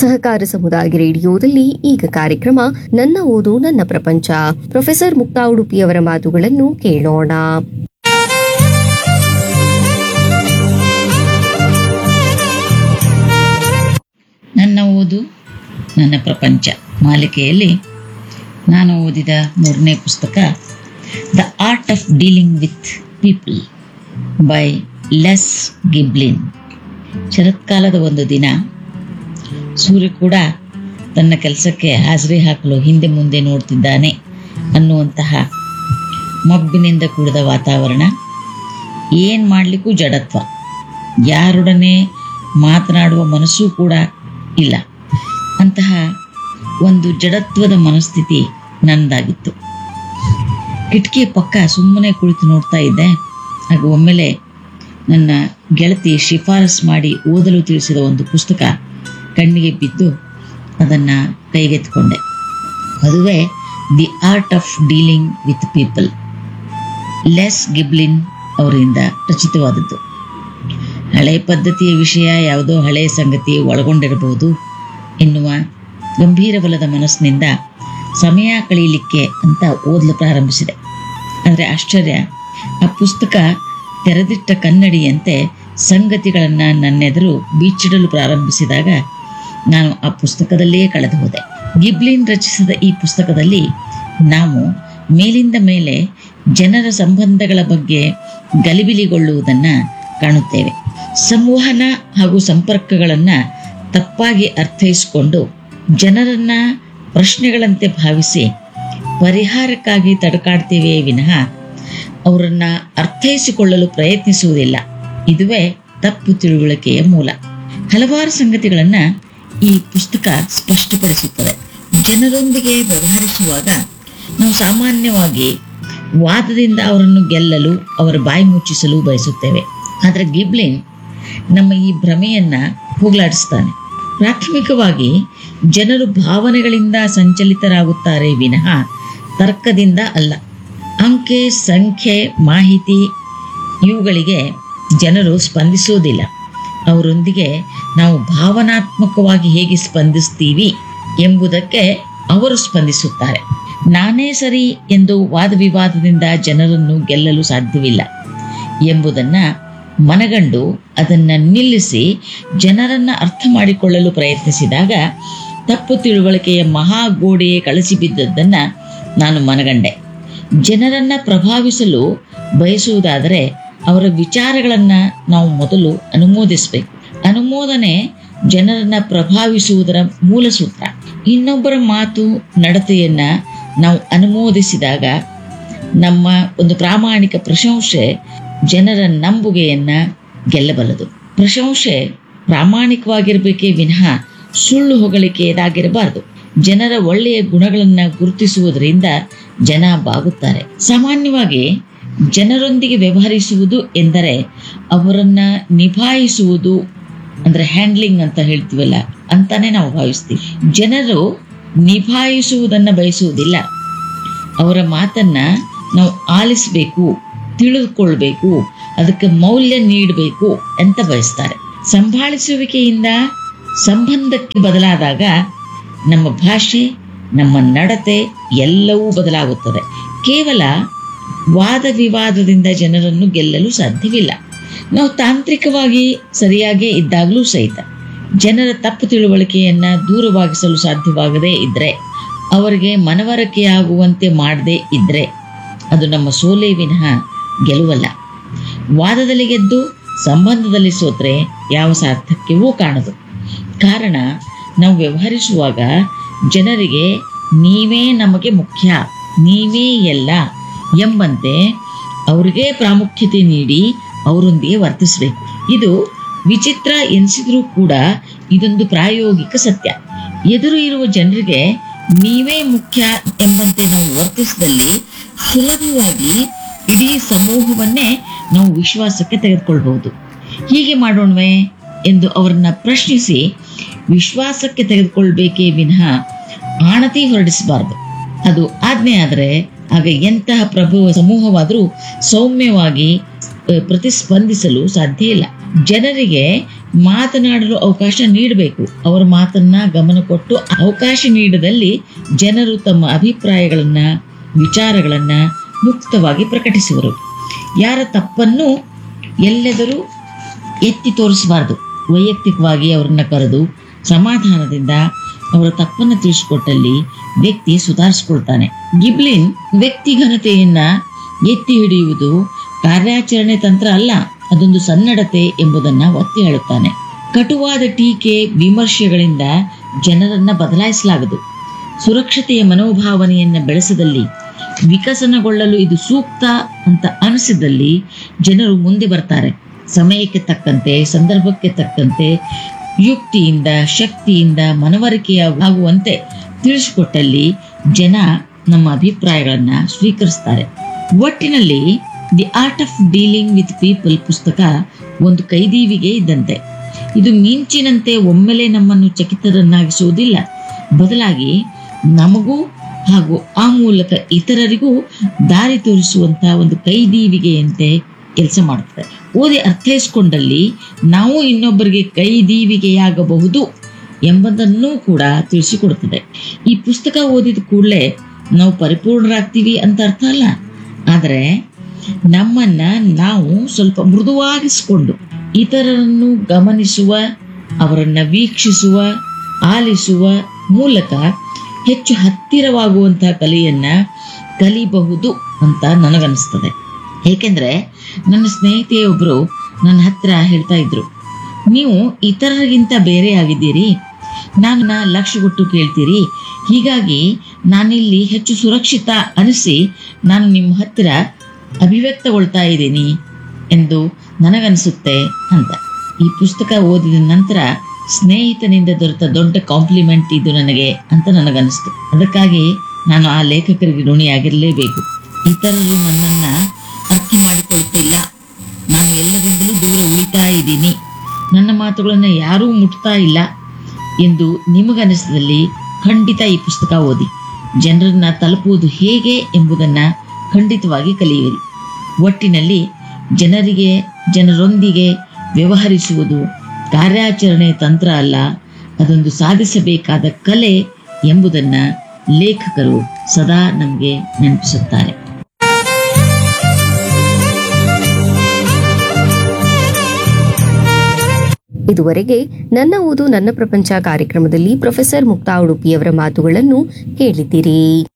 ಸಹಕಾರ ಸಮುದಾಯ ರೇಡಿಯೋದಲ್ಲಿ ಈಗ ಕಾರ್ಯಕ್ರಮ ನನ್ನ ಓದು ನನ್ನ ಪ್ರಪಂಚ ಪ್ರೊಫೆಸರ್ ಮುಕ್ತಾ ಉಡುಪಿಯವರ ಮಾತುಗಳನ್ನು ಕೇಳೋಣ ನನ್ನ ಓದು ನನ್ನ ಪ್ರಪಂಚ ಮಾಲಿಕೆಯಲ್ಲಿ ನಾನು ಓದಿದ ಮೂರನೇ ಪುಸ್ತಕ the art of dealing with people by Les Giblin ಶರತ್ಕಾಲದ ಒಂದು ದಿನ ಸೂರ್ಯ ಕೂಡ ತನ್ನ ಕೆಲಸಕ್ಕೆ ಹಾಜರಿ ಹಾಕಲು ಹಿಂದೆ ಮುಂದೆ ನೋಡ್ತಿದ್ದಾನೆ ಅನ್ನುವಂತಹ ಮಬ್ಬಿನಿಂದ ಕೂಡಿದ ವಾತಾವರಣ ಏನು ಮಾಡಲಿಕ್ಕೂ ಜಡತ್ವ ಯಾರೊಡನೆ ಮಾತನಾಡುವ ಮನಸ್ಸೂ ಕೂಡ ಇಲ್ಲ ಅಂತಹ ಒಂದು ಜಡತ್ವದ ಮನಸ್ಥಿತಿ ನನ್ನದಾಗಿತ್ತು ಕಿಟಕಿಯ ಪಕ್ಕ ಸುಮ್ಮನೆ ಕುಳಿತು ನೋಡ್ತಾ ಇದ್ದೆ ಆಗ ಒಮ್ಮೆಲೆ ನನ್ನ ಗೆಳತಿ ಶಿಫಾರಸ್ ಮಾಡಿ ಓದಲು ತಿಳಿಸಿದ ಒಂದು ಪುಸ್ತಕ ಕಣ್ಣಿಗೆ ಬಿದ್ದು ಅದನ್ನು ಕೈಗೆತ್ತಿಕೊಂಡೆ ಅದುವೇ the art of dealing with people Les Giblin ಅವರಿಂದ ರಚಿತವಾದದ್ದು ಹಳೆಯ ಪದ್ಧತಿಯ ವಿಷಯ ಯಾವುದೋ ಹಳೆಯ ಸಂಗತಿ ಒಳಗೊಂಡಿರಬಹುದು ಎನ್ನುವ ಗಂಭೀರವಲ್ಲದ ಮನಸ್ಸಿನಿಂದ ಸಮಯ ಕಳೆಯಲಿಕ್ಕೆ ಅಂತ ಓದಲು ಪ್ರಾರಂಭಿಸಿದೆ ಆದರೆ ಆಶ್ಚರ್ಯ ಆ ಪುಸ್ತಕ ತೆರೆದಿಟ್ಟ ಕನ್ನಡಿಯಂತೆ ಸಂಗತಿಗಳನ್ನು ನನ್ನೆದುರು ಬೀಚಿಡಲು ಪ್ರಾರಂಭಿಸಿದಾಗ ನಾನು ಆ ಪುಸ್ತಕದಲ್ಲೇ ಕಳೆದು ಹೋದೆ ಗಿಬ್ಲಿನ್ ರಚಿಸಿದ ಈ ಪುಸ್ತಕದಲ್ಲಿ ನಾವು ಮೇಲಿಂದ ಮೇಲೆ ಜನರ ಸಂಬಂಧಗಳ ಬಗ್ಗೆ ಗಲಿಬಿಲಿಗೊಳ್ಳುವುದನ್ನು ಕಾಣುತ್ತೇವೆ ಸಂವಹನ ಹಾಗೂ ಸಂಪರ್ಕಗಳನ್ನು ತಪ್ಪಾಗಿ ಅರ್ಥೈಸಿಕೊಂಡು ಜನರನ್ನ ಪ್ರಶ್ನೆಗಳಂತೆ ಭಾವಿಸಿ ಪರಿಹಾರಕ್ಕಾಗಿ ತಡಕಾಡ್ತೇವೆ ವಿನಃ ಅವರನ್ನ ಅರ್ಥೈಸಿಕೊಳ್ಳಲು ಪ್ರಯತ್ನಿಸುವುದಿಲ್ಲ ಇದುವೇ ತಪ್ಪು ತಿಳುವಳಿಕೆಯ ಮೂಲ ಹಲವಾರು ಸಂಗತಿಗಳನ್ನ ಈ ಪುಸ್ತಕ ಸ್ಪಷ್ಟಪಡಿಸುತ್ತದೆ ಜನರೊಂದಿಗೆ ವ್ಯವಹರಿಸುವಾಗ ನಾವು ಸಾಮಾನ್ಯವಾಗಿ ವಾದದಿಂದ ಅವರನ್ನು ಗೆಲ್ಲಲು ಅವರ ಬಾಯಿ ಮುಚ್ಚಿಸಲು ಬಯಸುತ್ತೇವೆ ಆದರೆ ಗಿಬ್ಲಿನ್ ನಮ್ಮ ಈ ಭ್ರಮೆಯನ್ನ ಹೋಗಲಾಡಿಸ್ತಾನೆ ಪ್ರಾಥಮಿಕವಾಗಿ ಜನರು ಭಾವನೆಗಳಿಂದ ಸಂಚಲಿತರಾಗುತ್ತಾರೆ ವಿನಃ ತರ್ಕದಿಂದ ಅಲ್ಲ ಅಂಕೆ ಸಂಖ್ಯೆ ಮಾಹಿತಿ ಇವುಗಳಿಗೆ ಜನರು ಸ್ಪಂದಿಸುವುದಿಲ್ಲ ಅವರೊಂದಿಗೆ ನಾವು ಭಾವನಾತ್ಮಕವಾಗಿ ಹೇಗೆ ಸ್ಪಂದಿಸ್ತೀವಿ ಎಂಬುದಕ್ಕೆ ಅವರು ಸ್ಪಂದಿಸುತ್ತಾರೆ ನಾನೇ ಸರಿ ಎಂದು ವಾದವಿವಾದದಿಂದ ಜನರನ್ನು ಗೆಲ್ಲಲು ಸಾಧ್ಯವಿಲ್ಲ ಎಂಬುದನ್ನ ಮನಗಂಡು ಅದನ್ನ ನಿಲ್ಲಿಸಿ ಜನರನ್ನ ಅರ್ಥ ಮಾಡಿಕೊಳ್ಳಲು ಪ್ರಯತ್ನಿಸಿದಾಗ ತಪ್ಪು ತಿಳುವಳಿಕೆಯ ಮಹಾಗೋಡೆಯೇ ಕಳಚಿ ಬಿದ್ದದ್ದನ್ನ ನಾನು ಮನಗಂಡೆ ಜನರನ್ನ ಪ್ರಭಾವಿಸಲು ಬಯಸುವುದಾದರೆ ಅವರ ವಿಚಾರಗಳನ್ನ ನಾವು ಮೊದಲು ಅನುಮೋದಿಸಬೇಕು ಅನುಮೋದನೆ ಜನರನ್ನ ಪ್ರಭಾವಿಸುವುದರ ಮೂಲ ಸೂತ್ರ ಇನ್ನೊಬ್ಬರ ಮಾತು ನಡತೆಯನ್ನ ನಾವು ಅನುಮೋದಿಸಿದಾಗ ನಮ್ಮ ಒಂದು ಪ್ರಾಮಾಣಿಕ ಪ್ರಶಂಸೆ ಜನರ ನಂಬುಗೆಯನ್ನ ಗೆಲ್ಲಬಲ್ಲದು ಪ್ರಶಂಸೆ ಪ್ರಾಮಾಣಿಕವಾಗಿರಬೇಕೇ ವಿನಃ ಸುಳ್ಳು ಹೊಗಳಿಕೆಯದಾಗಿರಬಾರದು ಜನರ ಒಳ್ಳೆಯ ಗುಣಗಳನ್ನ ಗುರುತಿಸುವುದರಿಂದ ಜನ ಬಾಗುತ್ತಾರೆ ಸಾಮಾನ್ಯವಾಗಿ ಜನರೊಂದಿಗೆ ವ್ಯವಹರಿಸುವುದು ಎಂದರೆ ಅವರನ್ನ ನಿಭಾಯಿಸುವುದು ಅಂದ್ರೆ ಹ್ಯಾಂಡ್ಲಿಂಗ್ ಅಂತ ಹೇಳ್ತೀವಲ್ಲ ಅಂತಾನೆ ನಾವು ಭಾವಿಸ್ತೀವಿ ಜನರು ನಿಭಾಯಿಸುವುದನ್ನ ಬಯಸುವುದಿಲ್ಲ ಅವರ ಮಾತನ್ನ ನಾವು ಆಲಿಸಬೇಕು ತಿಳಿದುಕೊಳ್ಬೇಕು ಅದಕ್ಕೆ ಮೌಲ್ಯ ನೀಡಬೇಕು ಅಂತ ಬಯಸ್ತಾರೆ ಸಂಭಾಳಿಸುವಿಕೆಯಿಂದ ಸಂಬಂಧಕ್ಕೆ ಬದಲಾದಾಗ ನಮ್ಮ ಭಾಷೆ ನಮ್ಮ ನಡತೆ ಎಲ್ಲವೂ ಬದಲಾಗುತ್ತದೆ ಕೇವಲ ವಾದ ವಿವಾದದಿಂದ ಜನರನ್ನು ಗೆಲ್ಲಲು ಸಾಧ್ಯವಿಲ್ಲ ನಾವು ತಾಂತ್ರಿಕವಾಗಿ ಸರಿಯಾಗೇ ಇದ್ದಾಗಲೂ ಸಹಿತ ಜನರ ತಪ್ಪು ತಿಳುವಳಿಕೆಯನ್ನ ದೂರವಾಗಿಸಲು ಸಾಧ್ಯವಾಗದೇ ಇದ್ರೆ ಅವರಿಗೆ ಮನವರಿಕೆಯಾಗುವಂತೆ ಮಾಡದೇ ಇದ್ರೆ ಅದು ನಮ್ಮ ಸೋಲೆ ವಿನಃ ಗೆಲುವಲ್ಲ ವಾದದಲ್ಲಿ ಗೆದ್ದು ಸಂಬಂಧದಲ್ಲಿ ಸೋತ್ರೆ ಯಾವ ಸಾರ್ಥಕ್ಯವೂ ಕಾಣದು ಕಾರಣ ನಾವು ವ್ಯವಹರಿಸುವಾಗ ಜನರಿಗೆ ನೀವೇ ನಮಗೆ ಮುಖ್ಯ ನೀವೇ ಎಲ್ಲ ಎಂಬಂತೆ ಅವರಿಗೆ ಪ್ರಾಮುಖ್ಯತೆ ನೀಡಿ ಅವರೊಂದಿಗೆ ವರ್ತಿಸಬೇಕು ಇದು ವಿಚಿತ್ರ ಎನಿಸಿದ್ರೂ ಕೂಡ ಇದೊಂದು ಪ್ರಾಯೋಗಿಕ ಸತ್ಯ ಎದುರು ಇರುವ ಜನರಿಗೆ ನೀವೇ ಮುಖ್ಯ ಎಂಬಂತೆ ನಾವು ವರ್ತಿಸಿದಲ್ಲಿ ಸುಲಭವಾಗಿ ಇಡೀ ಸಮೂಹವನ್ನೇ ನಾವು ವಿಶ್ವಾಸಕ್ಕೆ ತೆಗೆದುಕೊಳ್ಬಹುದು ಹೀಗೆ ಮಾಡೋಣವೇ ಎಂದು ಅವರನ್ನ ಪ್ರಶ್ನಿಸಿ ವಿಶ್ವಾಸಕ್ಕೆ ತೆಗೆದುಕೊಳ್ಬೇಕೇ ವಿನಃ ಆಣತಿ ಹೊರಡಿಸಬಾರದು ಅದು ಆಜ್ಞೆ ಆದರೆ ಆಗ ಎಂತಹ ಪ್ರಭು ಸಮೂಹವಾದರೂ ಸೌಮ್ಯವಾಗಿ ಅ, ಪ್ರತಿಸ್ಪಂದಿಸಲು ಸಾಧ್ಯ ಇಲ್ಲ ಜನರಿಗೆ ಮಾತನಾಡಲು ಅವಕಾಶ ನೀಡಬೇಕು ಅವರ ಮಾತನ್ನ ಗಮನ ಕೊಟ್ಟು ಅವಕಾಶ ನೀಡದಲ್ಲಿ ಜನರು ತಮ್ಮ ಅಭಿಪ್ರಾಯಗಳನ್ನ ವಿಚಾರಗಳನ್ನ ಮುಕ್ತವಾಗಿ ಪ್ರಕಟಿಸುವರು ಯಾರ ತಪ್ಪನ್ನು ಎಲ್ಲೆದರೂ ಎತ್ತಿ ತೋರಿಸಬಾರ್ದು ವೈಯಕ್ತಿಕವಾಗಿ ಅವರನ್ನ ಕರೆದು ಸಮಾಧಾನದಿಂದ ಅವರ ತಪ್ಪನ್ನು ತಿಳಿಸಿಕೊಟ್ಟಲ್ಲಿ ವ್ಯಕ್ತಿ ಸುಧಾರಿಸ್ಕೊಳ್ತಾನೆ ಗಿಬ್ಲಿನ್ ವ್ಯಕ್ತಿ ಘನತೆಯನ್ನ ಎತ್ತಿ ಹಿಡಿಯುವುದು ಕಾರ್ಯಾಚರಣೆ ತಂತ್ರ ಅಲ್ಲ ಅದೊಂದು ಸನ್ನಡತೆ ಎಂಬುದನ್ನ ಒತ್ತಿ ಹೇಳುತ್ತಾನೆ ಕಟುವಾದ ಟೀಕೆ ವಿಮರ್ಶೆಗಳಿಂದ ಜನರನ್ನ ಬದಲಾಯಿಸಲಾಗದು ಸುರಕ್ಷತೆಯ ಮನೋಭಾವನೆಯನ್ನ ಬೆಳೆಸದಲ್ಲಿ ವಿಕಸನಗೊಳ್ಳಲು ಇದು ಸೂಕ್ತ ಅಂತ ಅನಿಸಿದಲ್ಲಿ ಜನರು ಮುಂದೆ ಬರ್ತಾರೆ ಸಮಯಕ್ಕೆ ತಕ್ಕಂತೆ ಸಂದರ್ಭಕ್ಕೆ ತಕ್ಕಂತೆ ಯುಕ್ತಿಯಿಂದ ಶಕ್ತಿಯಿಂದ ಮನವರಿಕೆಯ ಆಗುವಂತೆ ತಿಳಿಸಿಕೊಟ್ಟಲ್ಲಿ ಜನ ನಮ್ಮ ಅಭಿಪ್ರಾಯಗಳನ್ನ ಸ್ವೀಕರಿಸ್ತಾರೆ ಒಟ್ಟಿನಲ್ಲಿ the art of dealing with people ಪುಸ್ತಕ ಒಂದು ಕೈದೀವಿಗೆ ಇದ್ದಂತೆ ಇದು ಮಿಂಚಿನಂತೆ ಒಮ್ಮೆಲೆ ನಮ್ಮನ್ನು ಚಕಿತರನ್ನಾಗಿಸುವುದಿಲ್ಲ ಬದಲಾಗಿ ನಮಗೂ ಹಾಗೂ ಆ ಮೂಲಕ ಇತರರಿಗೂ ದಾರಿ ತೋರಿಸುವಂತಹ ಒಂದು ಕೈದೀವಿಗೆಯಂತೆ ಕೆಲಸ ಮಾಡುತ್ತದೆ ಓದಿ ಅರ್ಥೈಸಿಕೊಂಡಲ್ಲಿ ನಾವು ಇನ್ನೊಬ್ಬರಿಗೆ ಕೈದೀವಿಗೆಯಾಗಬಹುದು ಎಂಬುದನ್ನೂ ಕೂಡ ತಿಳಿಸಿಕೊಡುತ್ತದೆ ಈ ಪುಸ್ತಕ ಓದಿದ ಕೂಡಲೇ ನಾವು ಪರಿಪೂರ್ಣರಾಗ್ತೀವಿ ಅಂತ ಅರ್ಥ ಅಲ್ಲ ಆದರೆ ನಮ್ಮನ್ನ ನಾವು ಸ್ವಲ್ಪ ಮೃದುವಾಗಿಸಿಕೊಂಡು ಇತರರನ್ನು ಗಮನಿಸುವ ಅವರನ್ನ ವೀಕ್ಷಿಸುವ ಆಲಿಸುವ ಮೂಲಕ ಹೆಚ್ಚು ಹತ್ತಿರವಾಗುವಂತಹ ಕಲೆಯನ್ನ ಕಲಿಬಹುದು ಅಂತ ನನಗನ್ನಿಸ್ತದೆ ಏಕೆಂದ್ರೆ ನನ್ನ ಸ್ನೇಹಿತೆಯೊಬ್ಬರು ನನ್ನ ಹತ್ರ ಹೇಳ್ತಾ ಇದ್ರು ನೀವು ಇತರರಿಗಿಂತ ಬೇರೆ ಆಗಿದ್ದೀರಿ ನಾನು ಲಕ್ಷ್ಯ ಕೊಟ್ಟು ಕೇಳ್ತೀರಿ ಹೀಗಾಗಿ ನಾನಿಲ್ಲಿ ಹೆಚ್ಚು ಸುರಕ್ಷಿತ ಅನಿಸಿ ನಾನು ನಿಮ್ಮ ಹತ್ತಿರ ಅಭಿವ್ಯಕ್ತಗೊಳ್ತಾ ಇದ್ದೀನಿ ಎಂದು ನನಗನ್ಸುತ್ತೆ ಅಂತ ಈ ಪುಸ್ತಕ ಓದಿದ ನಂತರ ಸ್ನೇಹಿತನಿಂದ ದೊರೆತ ದೊಡ್ಡ ಕಾಂಪ್ಲಿಮೆಂಟ್ ಇದು ನನಗೆ ಅಂತ ನನಗನ್ನಿಸ್ತು ಅದಕ್ಕಾಗಿ ನಾನು ಆ ಲೇಖಕರಿಗೆ ಋಣಿಯಾಗಿರಲೇಬೇಕು ಇತರರು ನನ್ನನ್ನ ಅರ್ಥ ಮಾಡಿಕೊಳ್ತಿಲ್ಲ ನಾನು ಎಲ್ಲರಿಂದಲೂ ದೂರ ಉಳಿತಾ ಇದ್ದೀನಿ ನನ್ನ ಮಾತುಗಳನ್ನು ಯಾರೂ ಮುಟ್ತಾ ಇಲ್ಲ ಎಂದು ನಿಮಗನಿಸಿದಲ್ಲಿ ಖಂಡಿತ ಈ ಪುಸ್ತಕ ಓದಿ ಜನರನ್ನ ತಲುಪುವುದು ಹೇಗೆ ಎಂಬುದನ್ನ ಖಂಡಿತವಾಗಿ ಕಲಿಯಿರಿ ಒಟ್ಟಿನಲ್ಲಿ ಜನರಿಗೆ ಜನರೊಂದಿಗೆ ವ್ಯವಹರಿಸುವುದು ಕಾರ್ಯಾಚರಣೆ ತಂತ್ರ ಅಲ್ಲ ಅದೊಂದು ಸಾಧಿಸಬೇಕಾದ ಕಲೆ ಎಂಬುದನ್ನ ಲೇಖಕರು ಸದಾ ನಮಗೆ ನೆನಪಿಸುತ್ತಾರೆ ಇದುವರೆಗೆ ನನ್ನ ಓದು ನನ್ನ ಪ್ರಪಂಚ ಕಾರ್ಯಕ್ರಮದಲ್ಲಿ ಪ್ರೊಫೆಸರ್ ಮುಕ್ತಾ ಉಡುಪಿಯವರ ಮಾತುಗಳನ್ನು ಕೇಳಿದ್ದೀರಿ